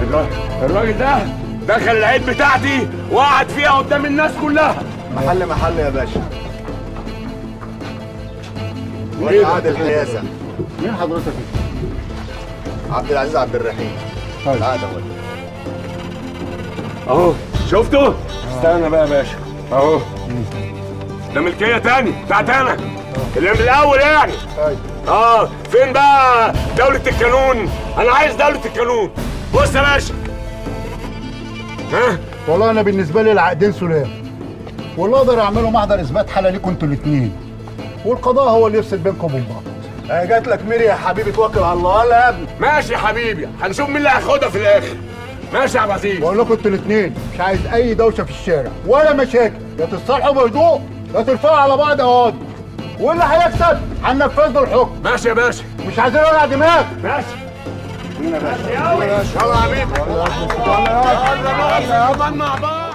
الراجل الراجل ده دخل العيد بتاعتي وقعد فيها قدام الناس كلها محل محل يا باشا إيه ده؟ عادل حيازه مين حضرتك عبد العزيز عبد الرحيم طيب. هذا هو اهو شفته استنى بقى يا باشا اهو ده ملكيه تاني بتاعت انا اللي من الاول يعني طيب اه فين بقى دولة القانون؟ أنا عايز دولة القانون. بص يا باشا. ها؟ والله انا بالنسبه لي العقدين سلام واللي اقدر اعمله محضر اثبات حاله ليكم انتوا الاثنين والقضاء هو اللي يفصل بينكم وبين بعض انا جات لك ميري يا حبيبي توكل على الله لا يا ابني ماشي يا حبيبي، هنشوف مين اللي هياخدها في الآخر. ماشي يا عبد العزيز. بقول لكم انتوا الاثنين مش عايز اي دوشه في الشارع ولا مشاكل يا تتصالحوا بهدوء يا ترفعوا على بعض اقعد واللي هيكسب هننفذ له الحكم ماشي يا باشا. مش عايزين وجع دماغ ماشي. ماشي يا باشا. يلا يا حبيبي. يلا يلا مع بعض.